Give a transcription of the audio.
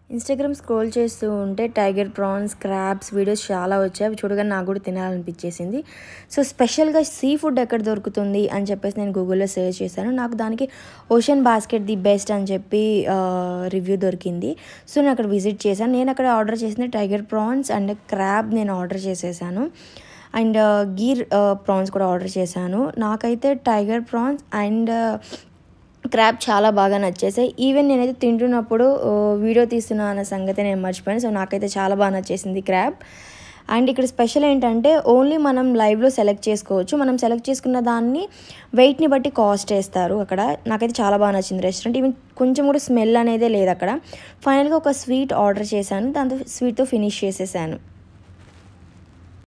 Instagram scroll చేస్తూ ఉంటే tiger prawns crabs videos చాలా వచ్చాయి అవి చూడగానే నాకు కూడా తినాలనిపించేసింది సో స్పెషల్గా సీ ఫుడ్ ఎక్కడ దొరుకుతుంది అని చెప్పేసి నేను గూగుల్లో సెర్చ్ చేశాను నాకు దానికి ఓషన్ బాస్కెట్ ది బెస్ట్ అని చెప్పి రివ్యూ దొరికింది సో నేను అక్కడ విజిట్ చేశాను నేను అక్కడ ఆర్డర్ చేసింది టైగర్ ప్రాన్స్ అండ్ క్రాబ్ నేను ఆర్డర్ చేసేసాను అండ్ గీర్ ప్రాన్స్ కూడా ఆర్డర్ చేశాను నాకైతే టైగర్ ప్రాన్స్ అండ్ క్రాబ్ చాలా బాగా నచ్చేసాయి ఈవెన్ నేనైతే తింటున్నప్పుడు వీడియో తీస్తున్నా అన్న సంగతి నేను మర్చిపోయాను సో నాకైతే చాలా బాగా నచ్చేసింది క్రాబ్ అండ్ ఇక్కడ స్పెషల్ ఏంటంటే ఓన్లీ మనం లైవ్లో సెలెక్ట్ చేసుకోవచ్చు మనం సెలెక్ట్ చేసుకున్న దాన్ని వెయిట్ని బట్టి కాస్ట్ వేస్తారు అక్కడ నాకైతే చాలా బాగా నచ్చింది రెస్టారెంట్ ఈవెన్ కొంచెం కూడా స్మెల్ అనేదే లేదు అక్కడ ఫైనల్గా ఒక స్వీట్ ఆర్డర్ చేశాను దాంతో స్వీట్తో ఫినిష్ చేసేసాను